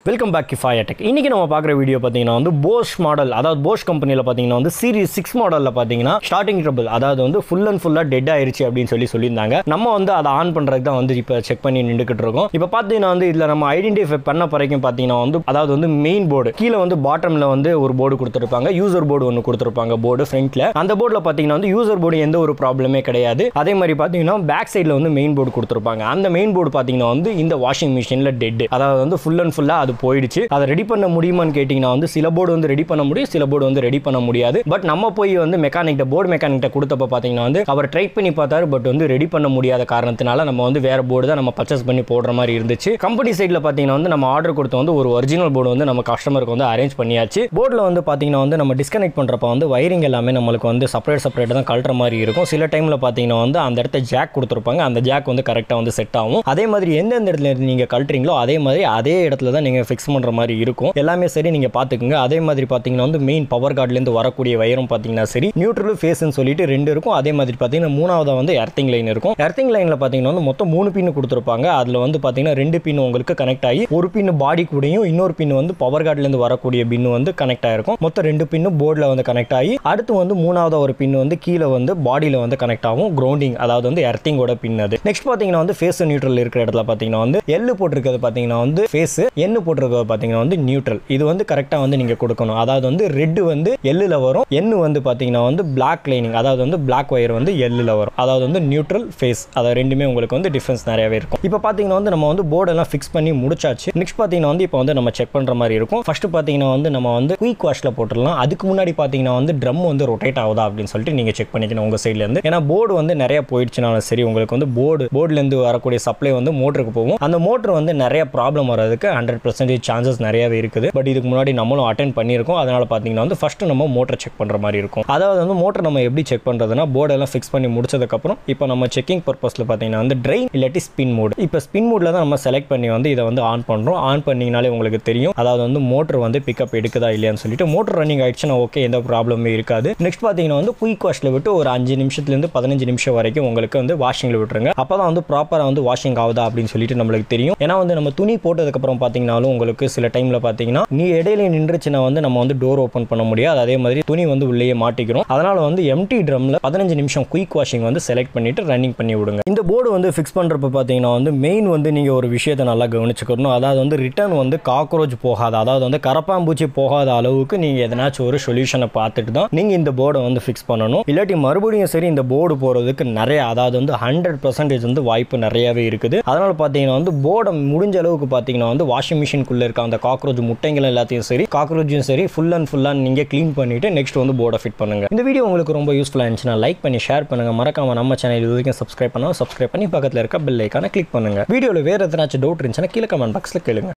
welcome back to tech இன்னைக்கு நம்ம பார்க்குற வீடியோ பார்த்தீங்கன்னா வந்து போஷ் மாடல் அதாவது போஷ் கம்பெனியில் பார்த்தீங்கன்னா வந்து சீரிஸ் சிக்ஸ் மாடலில் பார்த்தீங்கன்னா ஸ்டார்டிங் ட்ரபிள் அதாவது வந்து ஃபுல் அண்ட் ஃபுல்லாக டெட் ஆயிருச்சு அப்படின்னு சொல்லி சொல்லியிருந்தாங்க நம்ம வந்து அதை ஆன் பண்ணுறதுக்கு தான் வந்து இப்போ செக் பண்ணி நின்றுக்கிட்டு இருக்கோம் இப்போ பார்த்தீங்கன்னா வந்து இதில் நம்ம ஐடென்டிஃபை பண்ண வரைக்கும் பார்த்தீங்கன்னா வந்து அதாவது வந்து மெயின் போர்டு கீழே வந்து பாட்டமில் வந்து ஒரு போர்டு கொடுத்துருப்பாங்க யூசர் போர்டு ஒன்று கொடுத்துருப்பாங்க போர்டு ஃப்ரண்ட்டில் அந்த போர்டில் பார்த்தீங்கன்னா வந்து யூசர் போர்டு எந்த ஒரு ப்ராப்ளமே கிடையாது அதே மாதிரி பார்த்தீங்கன்னா பேக் சைடில் வந்து மெயின் போர்டு கொடுத்துருப்பாங்க அந்த மெயின் போர்டு பார்த்தீங்கன்னா வந்து இந்த வாஷிங் மிஷினில் டெட் அதாவது வந்து ஃபுல் அண்ட் ஃபுல்லாக அது போயிடுச்சு அதை ரெடி பண்ண முடியுமான்னு கேட்டிங்கன்னா வந்து சில போர்டு வந்து ரெடி பண்ண முடியும் சில போர்டு வந்து ரெடி பண்ண முடியாது பட் நம்ம போய் வந்து மெக்கானிக்கிட்ட போர்டு மெக்கானிக்கிட்ட கொடுத்தப்ப பார்த்தீங்கன்னா வந்து அவர் ட்ரை பண்ணி பார்த்தாரு பட் வந்து ரெடி பண்ண முடியாத காரணத்தினால நம்ம வந்து வேற போர்டு தான் நம்ம பர்ச்சேஸ் பண்ணி போடுற மாதிரி இருந்துச்சு கம்பெனி சைடில் பார்த்தீங்கன்னா வந்து நம்ம ஆர்டர் கொடுத்த வந்து ஒரு ஒரிஜினல் போர்டு வந்து நம்ம கஸ்டமருக்கு வந்து அரேஞ்ச் பண்ணியாச்சு போர்டில் வந்து பார்த்தீங்கன்னா வந்து நம்ம டிஸ்கனெக்ட் பண்ணுறப்ப வந்து வயரிங் எல்லாமே நம்மளுக்கு வந்து செப்பரேட் செப்பரேட் தான் கழட்டுற மாதிரி இருக்கும் சில டைமில் பார்த்தீங்கன்னா வந்து அந்த இடத்த ஜாக் கொடுத்துருப்பாங்க அந்த ஜாக் வந்து கரெக்டாக வந்து செட் ஆகும் அதே மாதிரி எந்தெந்த இடத்துல இருந்து நீங்கள் கழட்டுறீங்களோ அதே மாதிரி அதே இடத்துல தான் நீங்கள் ஃபிக்ஸ் பண்ணுற மாதிரி இருக்கும் எல்லாமே சரி நீங்கள் பார்த்துக்குங்க அதே மாதிரி பார்த்தீங்கன்னா வந்து மெயின் பவர் கார்ட்லேருந்து வரக்கூடிய வயரும் பார்த்தீங்கன்னா சரி நியூட்ரல் ஃபேஸ்னு சொல்லிட்டு ரெண்டு இருக்கும் அதே மாதிரி பார்த்தீங்கன்னா மூணாவதாக வந்து எர்த்திங் லைன் இருக்கும் எர்த்திங் லைனில் பார்த்தீங்கன்னா வந்து மொத்தம் மூணு பின் கொடுத்துருப்பாங்க அதில் வந்து பார்த்தீங்கன்னா ரெண்டு பின் உங்களுக்கு கனெக்ட் ஆகி ஒரு பின் பாடி கூடயும் இன்னொரு பின் வந்து பவர் கார்ட்லேருந்து வரக்கூடிய பின் வந்து கனெக்ட் ஆயிருக்கும் மொத்தம் ரெண்டு பின்னு போர்டில் வந்து கனெக்ட் ஆகி அடுத்து வந்து மூணாவது ஒரு பின் வந்து கீழே வந்து பாடியில் வந்து கனெக்ட் ஆகும் கிரவுண்டிங் அதாவது வந்து எர்த்திங்கோட பின் அது நெக்ஸ்ட் பார்த்தீங்கன்னா வந்து ஃபேஸ் நியூட்ரல் இருக்கிற இடத்துல பார்த்தீங்கன்னா வந்து எள்ளு போட்டிருக்கிறது பார்த்தீங்கன்னா வந்து ஃபேஸ் எண்ணு போட்டிருக்கிறது பார்த்தீங்கன்னா வந்து நியூட்ரல் இது வந்து கரெக்டாக வந்து நீங்கள் கொடுக்கணும் அதாவது வந்து ரெட்டு வந்து எள்ளில் வரும் எண்ணு வந்து பார்த்தீங்கன்னா வந்து பிளாக் லைனிங் அதாவது வந்து பிளாக் ஒயர் வந்து எள்ளில் வரும் அதாவது வந்து நியூட்ரல் ஃபேஸ் அதை ரெண்டுமே உங்களுக்கு வந்து டிஃப்ரென்ஸ் நிறையவே இருக்கும் இப்போ பார்த்தீங்கன்னா வந்து நம்ம வந்து போர்டெல்லாம் ஃபிக்ஸ் பண்ணி முடிச்சாச்சு நெக்ஸ்ட் பார்த்தீங்கன்னா வந்து இப்போ வந்து நம்ம செக் பண்ணுற மாதிரி இருக்கும் ஃபர்ஸ்ட் பார்த்தீங்கன்னா வந்து நம்ம வந்து குயிக் வாஷில் போட்டுடலாம் அதுக்கு முன்னாடி பார்த்தீங்கன்னா வந்து ட்ரம் வந்து ரொட்டேட் ஆகுதா அப்படின்னு சொல்லிட்டு நீங்கள் செக் பண்ணிக்கணும் உங்கள் சைட்லேருந்து ஏன்னா போர்டு வந்து நிறைய போயிடுச்சுனாலும் சரி உங்களுக்கு வந்து போர்டு போர்டுலேருந்து வரக்கூடிய சப்ளை வந்து மோட்டருக்கு போகும் அந்த மோட்டர் வந்து நிறைய ப்ராப்ளம் வர்றதுக்கு ஹண்ட்ரட் பர்சன்டேஜ் சான்சஸ் நிறையவே இருக்குது பட் இதுக்கு முன்னாடி நம்மளும் அட்டன் பண்ணியிருக்கோம் அதனால் பார்த்தீங்கன்னா வந்து ஃபஸ்ட்டு நம்ம மோட்டர் செக் பண்ணுற மாதிரி இருக்கும் அதாவது வந்து மோட்டர் நம்ம எப்படி செக் பண்ணுறதுனா போர்டெல்லாம் ஃபிக்ஸ் பண்ணி முடிச்சதுக்கப்புறம் இப்போ நம்ம செக்கிங் பர்பஸில் பார்த்தீங்கன்னா வந்து ட்ரெயின் இல்லாட்டி ஸ்பின் மோட் இப்போ ஸ்பின் மோடில் தான் நம்ம செலக்ட் பண்ணி வந்து இதை வந்து ஆன் பண்ணுறோம் ஆன் பண்ணிங்கனாலே உங்களுக்கு தெரியும் அதாவது வந்து மோட்டர் வந்து பிக்கப் எடுக்குதா இல்லையான்னு சொல்லிட்டு மோட்டர் ரன்னிங் ஆயிடுச்சுன்னா ஓகே எந்த ப்ராப்ளமே இருக்காது நெக்ஸ்ட் பார்த்தீங்கன்னா வந்து குயிக் வாஷில் விட்டு ஒரு அஞ்சு நிமிஷத்துலேருந்து பதினஞ்சு நிமிஷம் வரைக்கும் உங்களுக்கு வந்து வாஷிங்கில் விட்டுருங்க அப்போ தான் வந்து ப்ராப்பராக வந்து வாஷிங் ஆகுதா அப்படின்னு சொல்லிட்டு நம்மளுக்கு தெரியும் ஏன்னா வந்து நம்ம துணி போட்டதுக்கப்புறம் பார்த்தீங்கனாலும் உங்களுக்கு சில டைமில் பார்த்தீங்கன்னா நீ இடையில நின்றுச்சுன்னா வந்து நம்ம வந்து டோர் ஓப்பன் பண்ண முடியாது அதே மாதிரி துணி வந்து உள்ளேயே மாட்டிக்கிறோம் அதனால வந்து எம்டி ட்ரம்ல பதினஞ்சு நிமிஷம் குயிக் வாஷிங் வந்து செலக்ட் பண்ணிட்டு ரன்னிங் பண்ணி விடுங்க இந்த போர்டு வந்து ஃபிக்ஸ் பண்ணுறப்ப பார்த்தீங்கன்னா வந்து மெயின் வந்து நீங்கள் ஒரு விஷயத்தை நல்லா கவனிச்சுக்கணும் அதாவது வந்து ரிட்டர்ன் வந்து காக்ரோச் போகாத அதாவது வந்து கரப்பாம்பூச்சி போகாத அளவுக்கு நீங்கள் எதனாச்சும் ஒரு சொல்யூஷனை பார்த்துட்டு தான் நீங்கள் இந்த போர்டை வந்து ஃபிக்ஸ் பண்ணணும் இல்லாட்டி மறுபடியும் சரி இந்த போர்டு போகிறதுக்கு நிறைய அதாவது வந்து ஹண்ட்ரட் பர்சன்டேஜ் வந்து வாய்ப்பு நிறையவே இருக்குது அதனால் பார்த்தீங்கன்னா வந்து போர்டை முடிஞ்ச அளவுக்கு பார்த்தீங்கன்னா வந்து வாஷிங் மிஷின்குள்ளே இருக்க அந்த காக்ரோச் முட்டைகள் எல்லாத்தையும் சரி காக்ரோச்சும் சரி ஃபுல் அண்ட் ஃபுல்லாக நீங்கள் க்ளீன் பண்ணிவிட்டு நெக்ஸ்ட் வந்து போர்டை ஃபிட் பண்ணுங்கள் இந்த வீடியோ உங்களுக்கு ரொம்ப யூஸ்ஃபுல்லாக இருந்துச்சுன்னா லைக் பண்ணி ஷேர் பண்ணுங்கள் மறக்காம நம்ம சேனல் இது வரைக்கும் சப்ஸ்கிரைப் பண்ணால் சப்ஸ்கிரைப் பண்ணி பக்கத்தில் இருக்க பெல் ஐக்கான கிளிக் பண்ணுங்கள் வீடியோவில் வேறு எதனாச்சும் டவுட் இருந்துச்சுன்னா கீழே கமெண்ட் பாக்ஸில் கேளுங்க